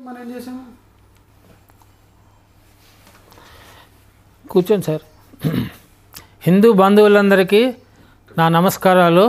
మనం ఏం చేసాము కూర్చోండి సార్ హిందూ బంధువులందరికీ నా నమస్కారాలు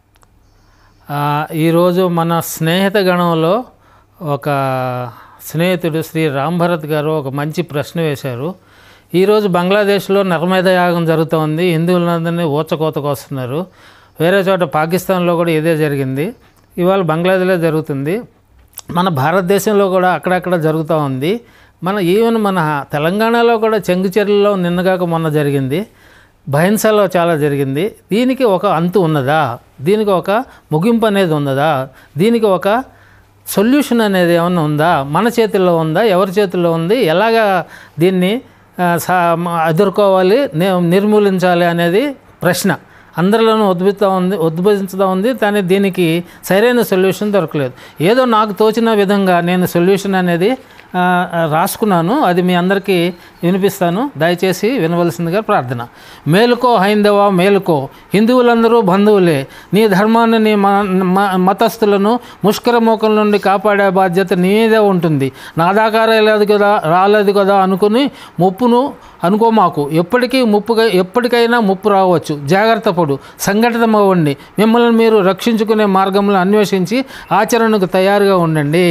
ఆ, ఈరోజు మన స్నేహిత గణంలో ఒక స్నేహితుడు శ్రీ రామ్ భరత్ గారు ఒక మంచి ప్రశ్న వేశారు ఈరోజు బంగ్లాదేశ్లో నర్మేద యాగం జరుగుతోంది హిందువులందరినీ ఊచకోతకు వస్తున్నారు వేరే చోట పాకిస్తాన్లో కూడా ఇదే జరిగింది ఇవాళ బంగ్లాదేశ్లో జరుగుతుంది మన భారతదేశంలో కూడా అక్కడక్కడ జరుగుతూ ఉంది మన ఈవెన్ మన తెలంగాణలో కూడా చెంగుచెర్లలో నిన్నగాక మొన్న జరిగింది బహింసలో చాలా జరిగింది దీనికి ఒక అంతు ఉన్నదా దీనికి ఒక ముగింపు అనేది ఉన్నదా దీనికి ఒక సొల్యూషన్ అనేది ఏమన్నా ఉందా మన చేతుల్లో ఉందా ఎవరి చేతుల్లో ఉంది ఎలాగా దీన్ని ఆ, సా మ- ఎదుర్కోవాలి ని- నిర్మూలించాలి అనేది ప్రశ్న అందరిలోనూ ఉద్భుతం ఉంది ఉద్భవించుతూ ఉంది కానీ దీనికి సరైన సొల్యూషన్ దొరకలేదు ఏదో నాకు తోచిన విధంగా నేను సొల్యూషన్ అనేది ఆ, రాసుకున్నాను అది మీ అందరికీ వినిపిస్తాను దయచేసి వినవలసిందిగా ప్రార్థన మేలుకో హైందవ మేలుకో హిందువులందరూ బంధువులే నీ ధర్మాన్ని నీ మ- మ- మతస్థులను ముష్కరమోకం నుండి కాపాడే బాధ్యత నీదే ఉంటుంది నా దాకా రాలేదు కదా రాలేదు కదా అనుకుని ముప్పును అనుకో మాకు ఎప్పటికీ ముప్పుగా ఎప్పటికైనా ముప్పు రావచ్చు జాగ్రత్త పడు సంఘటితమవ్వండి మిమ్మల్ని మీరు రక్షించుకునే మార్గంలో అన్వేషించి ఆచరణకు తయారుగా ఉండండి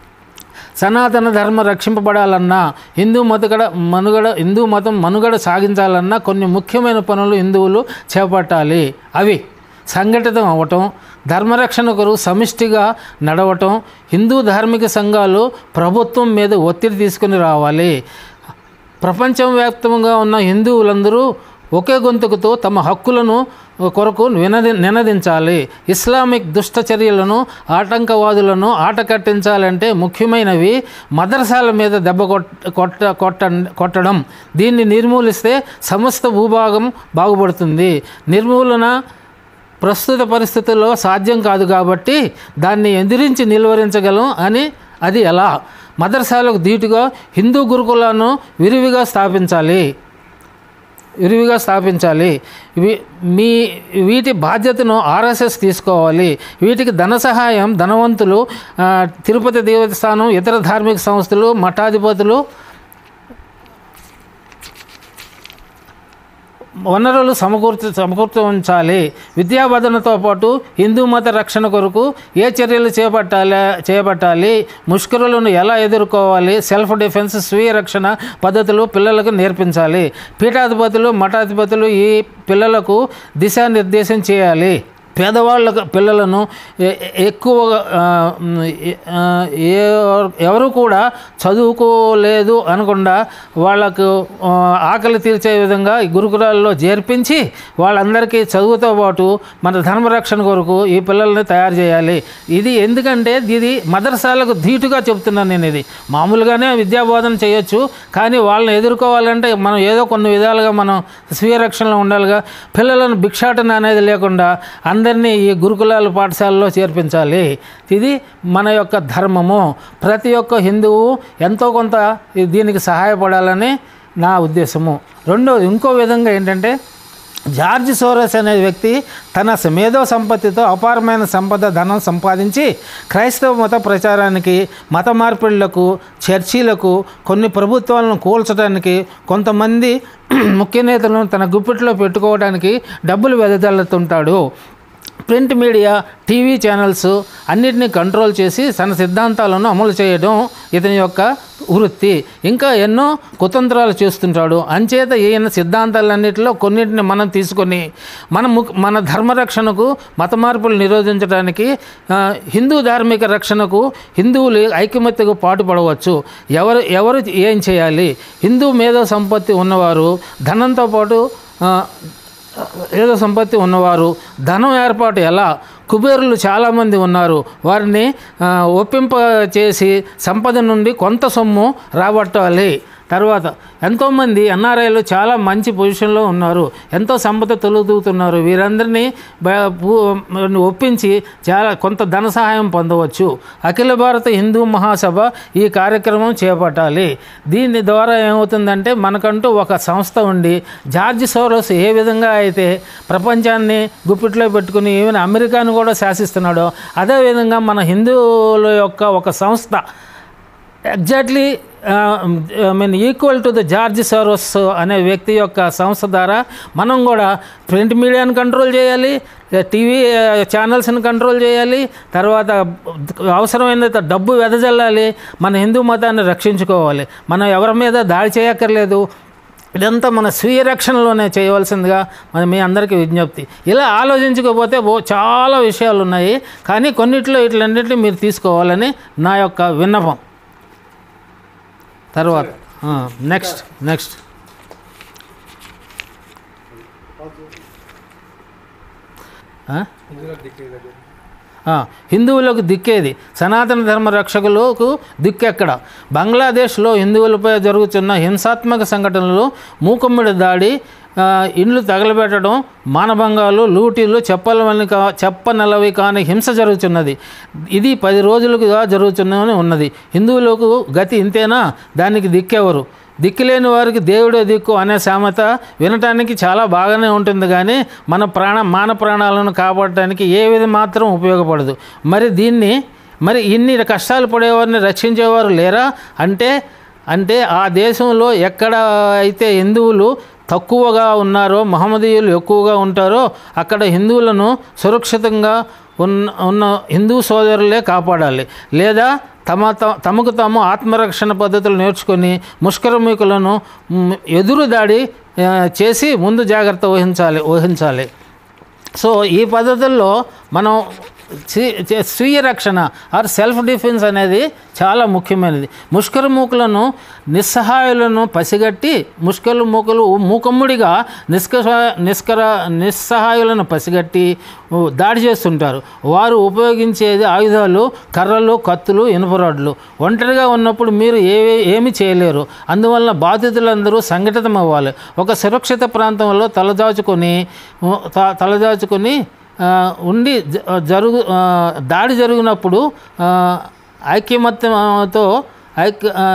సనాతన ధర్మ రక్షింపబడాలన్నా హిందూ మతగడ మనుగడ హిందూ మతం మనుగడ సాగించాలన్నా కొన్ని ముఖ్యమైన పనులు హిందువులు చేపట్టాలి అవి సంఘటితం అవ్వటం ధర్మరక్షణ కొరకు సమిష్టిగా నడవటం హిందూ ధార్మిక సంఘాలు ప్రభుత్వం మీద ఒత్తిడి తీసుకుని రావాలి ప్రపంచవ్యాప్తంగా ఉన్న హిందువులందరూ ఒకే గొంతుకుతో తమ హక్కులను కొరకు వినది నినదించాలి ఇస్లామిక్ దుష్ట చర్యలను ఆటంకవాదులను ఆట కట్టించాలంటే ముఖ్యమైనవి మదర్సాల మీద దెబ్బ కొట్ కొట్ట కొట్ట కొట్టడం దీన్ని నిర్మూలిస్తే సమస్త భూభాగం బాగుపడుతుంది నిర్మూలన ప్రస్తుత పరిస్థితుల్లో సాధ్యం కాదు కాబట్టి దాన్ని ఎదిరించి నిలువరించగలం అని అది ఎలా మదర్సాలకు ధీటుగా హిందూ గురుకులను విరివిగా స్థాపించాలి విరివిగా స్థాపించాలి వీ- మీ వీటి బాధ్యతను ఆర్ఎస్ఎస్ తీసుకోవాలి వీటికి ధన సహాయం ధనవంతులు ఆ, తిరుపతి దేవస్థానం ఇతర ధార్మిక సంస్థలు మఠాధిపతులు వనరులు సమకూర్చ సమకూర్చంచాలి విద్యాబోధనతో పాటు హిందూ మత రక్షణ కొరకు ఏ చర్యలు చేపట్టాలి చేపట్టాలి ముష్కరులను ఎలా ఎదుర్కోవాలి సెల్ఫ్ డిఫెన్స్ స్వీయ రక్షణ పద్ధతులు పిల్లలకు నేర్పించాలి పీఠాధిపతులు మఠాధిపతులు ఈ పిల్లలకు దిశానిర్దేశం చేయాలి పేదవాళ్ళ పిల్లలను ఎ- ఎ- ఎక్కువగా ఆ, మ్, ఎ- ఆ, ఏ- ఎవరు కూడా చదువుకోలేదు అనకుండా వాళ్ళకు ఆ, ఆకలి తీర్చే విధంగా ఈ గురుకులాల్లో చేర్పించి వాళ్ళందరికీ చదువుతో పాటు మన ధర్మరక్షణ కొరకు ఈ పిల్లల్ని తయారు చేయాలి ఇది ఎందుకంటే ఇది మదర్సాలకు ధీటుగా చెప్తున్నాను నేను ఇది మామూలుగానే విద్యాబోధన చేయొచ్చు కానీ వాళ్ళని ఎదుర్కోవాలంటే మనం ఏదో కొన్ని విధాలుగా మనం స్వీయ రక్షణలో ఉండాలిగా పిల్లలను భిక్షాటన అనేది లేకుండా అందరినీ ఈ గురుకులాల పాఠశాలలో చేర్పించాలి ఇది మన యొక్క ధర్మము ప్రతి ఒక్క హిందువు ఎంతో కొంత ఈ- దీనికి సహాయపడాలని నా ఉద్దేశము రెండోది ఇంకో విధంగా ఏంటంటే జార్జ్ సోరస్ అనే వ్యక్తి తన మేధో సంపత్తితో అపారమైన సంపద ధనం సంపాదించి క్రైస్తవ మత ప్రచారానికి మత మార్పిడులకు చర్చీలకు కొన్ని ప్రభుత్వాలను కూల్చడానికి కొంతమంది ముఖ్య నేతలను తన గుప్పిట్లో పెట్టుకోవడానికి డబ్బులు వెదజల్లుతుంటాడు ప్రింట్ మీడియా టీవీ ఛానల్స్ అన్నిటినీ కంట్రోల్ చేసి తన సిద్ధాంతాలను అమలు చేయడం ఇతని యొక్క వృత్తి ఇంకా ఎన్నో కుతంత్రాలు చేస్తుంటాడు అంచేత ఈయన సిద్ధాంతాలన్నింటిలో కొన్నిటిని మనం తీసుకొని మన ము- మన ధర్మరక్షణకు మత మార్పులు నిరోధించడానికి ఆ, హిందూ ధార్మిక రక్షణకు హిందువులు ఐకమత్యకు పాటుపడవచ్చు ఎవరు ఎవరు ఏం చేయాలి హిందూ మేధో సంపత్తి ఉన్నవారు ధనంతో పాటు ఆ, ఏదో సంపత్తి ఉన్నవారు ధనం ఏర్పాటు ఎలా కుబేరులు చాలామంది ఉన్నారు వారిని ఆ, ఒప్పింప చేసి సంపద నుండి కొంత సొమ్ము రాబట్టాలి తర్వాత ఎంతోమంది ఎన్ఆర్ఐలు చాలా మంచి పొజిషన్లో ఉన్నారు ఎంతో సంపద తొలుగుతున్నారు వీరందరినీ బ- పూ- ఒప్పించి చాలా కొంత ధన సహాయం పొందవచ్చు అఖిల భారత హిందూ మహాసభ ఈ కార్యక్రమం చేపట్టాలి దీని ద్వారా ఏమవుతుందంటే మనకంటూ ఒక సంస్థ ఉండి జార్జ్ సోరోస్ ఏ విధంగా అయితే ప్రపంచాన్ని గుప్పిట్లో పెట్టుకుని ఈవెన్ అమెరికాను కూడా శాసిస్తున్నాడో అదేవిధంగా మన హిందువుల యొక్క ఒక సంస్థ exactly I mean equal to the George Soros అనే వ్యక్తి యొక్క సంస్థ ద్వారా మనం కూడా ప్రింట్ మీడియాని కంట్రోల్ చేయాలి టీవీ ఛానల్స్ని కంట్రోల్ చేయాలి తర్వాత అవసరమైన డబ్బు వెదజల్లాలి మన హిందూ మతాన్ని రక్షించుకోవాలి మనం ఎవరి మీద దాడి చేయక్కర్లేదు ఇదంతా మన స్వీయ రక్షణలోనే చేయవలసిందిగా మన మీ అందరికీ విజ్ఞప్తి ఇలా ఆలోచించకపోతే ఓ చాలా విషయాలు ఉన్నాయి కానీ కొన్నిట్లో ఇట్లన్నింటినీ మీరు తీసుకోవాలని నా యొక్క విన్నపం తర్వాత నెక్స్ట్ నెక్స్ట్ హిందువులకు దిక్కేది సనాతన ధర్మ రక్షకులకు దిక్కెక్కడ బంగ్లాదేశ్లో హిందువులపై జరుగుతున్న హింసాత్మక సంఘటనలు మూకుమ్మడి దాడి ఆ, ఇండ్లు తగలబెట్టడం మానభంగాలు లూటీలు చెప్పలవని కా చెప్పనలవి కాని హింస జరుగుతున్నది ఇది పది రోజులుగా జరుగుతూనే ఉన్నది హిందువులకు గతి ఇంతేనా దానికి దిక్కెవరు దిక్కులేని వారికి దేవుడే దిక్కు అనే సామెత వినటానికి చాలా బాగానే ఉంటుంది కానీ మన ప్రాణ మాన ప్రాణాలను కాపాడటానికి ఏ విధం మాత్రం ఉపయోగపడదు మరి దీన్ని మరి ఇన్ని కష్టాలు పడేవారిని రక్షించేవారు లేరా అంటే అంటే ఆ దేశంలో ఎక్కడ అయితే హిందువులు తక్కువగా ఉన్నారో మహమ్మదీయులు ఎక్కువగా ఉంటారో అక్కడ హిందువులను సురక్షితంగా ఉన్న ఉన్న హిందూ సోదరులే కాపాడాలి లేదా తమ త- తమకు తాము ఆత్మరక్షణ పద్ధతులు నేర్చుకొని ముష్కరమికులను మ్, ఎదురు దాడి ఆ, చేసి ముందు జాగ్రత్త వహించాలి వహించాలి సో ఈ పద్ధతుల్లో మనం స్వీ- చే- స్వీయ రక్షణ ఆర్ సెల్ఫ్ డిఫెన్స్ అనేది చాలా ముఖ్యమైనది ముష్కర మూకులను నిస్సహాయులను పసిగట్టి ముష్కరు మూకలు మూకమ్ముడిగా నిష్కర నిష్కర నిస్సహాయులను పసిగట్టి ఉ, దాడి చేస్తుంటారు వారు ఉపయోగించేది ఆయుధాలు కర్రలు కత్తులు ఇనుపరాడ్లు ఒంటరిగా ఉన్నప్పుడు మీరు ఏ ఏమి చేయలేరు అందువలన బాధితులందరూ సంఘటితం అవ్వాలి ఒక సురక్షిత ప్రాంతంలో తలదాచుకొని ఉ, త- తలదాచుకొని ఆ, ఉండి జ- జరుగు ఆ, దాడి జరిగినప్పుడు ఆ, ఐక్యమత్యంతో ఐక్య ఆ,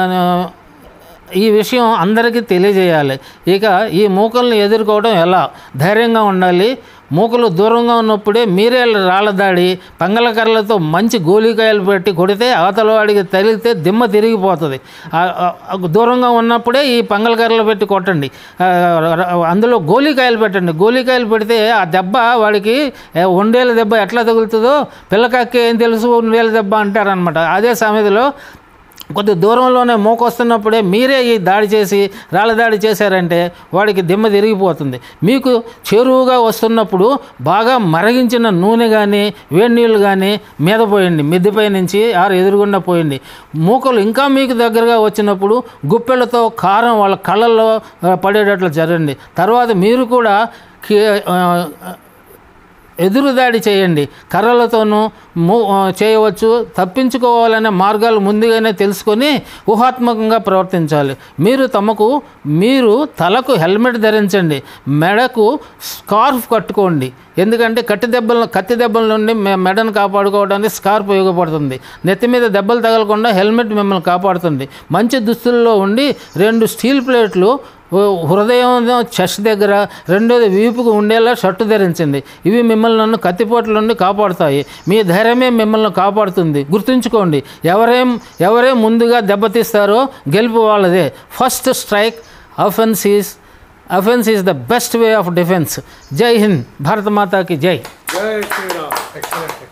ఈ విషయం అందరికీ తెలియజేయాలి ఇక ఈ మూకల్ని ఎదుర్కోవడం ఎలా ధైర్యంగా ఉండాలి మూకలు దూరంగా ఉన్నప్పుడే మీరే రాళ్ళ దాడి పంగలకర్రలతో మంచి గోలికాయలు పెట్టి కొడితే అవతల వాడికి తగిలితే దిమ్మ తిరిగిపోతుంది ఆ- ఆ- ఆ దూరంగా ఉన్నప్పుడే ఈ పంగలకర్రలు పెట్టి కొట్టండి ఆ, ర- అందులో గోలికాయలు పెట్టండి గోలికాయలు పెడితే ఆ దెబ్బ వాడికి ఏ, ఉండేల దెబ్బ ఎట్లా తగులుతుందో పిల్లకాకి ఏం తెలుసు ఉండేల దెబ్బ అంటారనమాట అదే సమయంలో కొద్ది దూరంలోనే మోకొస్తున్నప్పుడే మీరే ఈ దాడి చేసి రాళ్ళ దాడి చేశారంటే వాడికి దిమ్మ తిరిగిపోతుంది మీకు చేరువుగా వస్తున్నప్పుడు బాగా మరగించిన నూనె కానీ వేడి నీళ్ళు కానీ మీద పోయండి మిద్దెపై నుంచి ఆరు ఎదురుగుండా పోయండి మూకలు ఇంకా మీకు దగ్గరగా వచ్చినప్పుడు గుప్పెళ్ళతో కారం వాళ్ళ కళ్ళల్లో ఆ, పడేటట్లు జరగండి తర్వాత మీరు కూడా కి- ఆ, ఎదురుదాడి చేయండి కర్రలతోనూ మూ ఆ, చేయవచ్చు తప్పించుకోవాలనే మార్గాలు ముందుగానే తెలుసుకొని ఊహాత్మకంగా ప్రవర్తించాలి మీరు తమకు మీరు తలకు హెల్మెట్ ధరించండి మెడకు స్కార్ఫ్ కట్టుకోండి ఎందుకంటే కత్తి దెబ్బల కత్తి దెబ్బల నుండి మె- మెడను కాపాడుకోవడానికి స్కార్ఫ్ ఉపయోగపడుతుంది నెత్తి మీద దెబ్బలు తగలకుండా హెల్మెట్ మిమ్మల్ని కాపాడుతుంది మంచి దుస్తుల్లో ఉండి రెండు స్టీల్ ప్లేట్లు ఓ హృదయం చెస్ట్ దగ్గర రెండోది వీపుకు ఉండేలా షర్టు ధరించింది ఇవి మిమ్మల్ని నన్ను కత్తిపోట్ల నుండి కాపాడుతాయి మీ ధైర్యమే మిమ్మల్ని కాపాడుతుంది గుర్తుంచుకోండి ఎవరేం ఎవరే ముందుగా దెబ్బతీస్తారో గెలుపు వాళ్ళదే first strike offence is offence is the best way of defence Jai Hind భారత మాతాకి జై జై శ్రీరామ్ ఎక్సలెంట్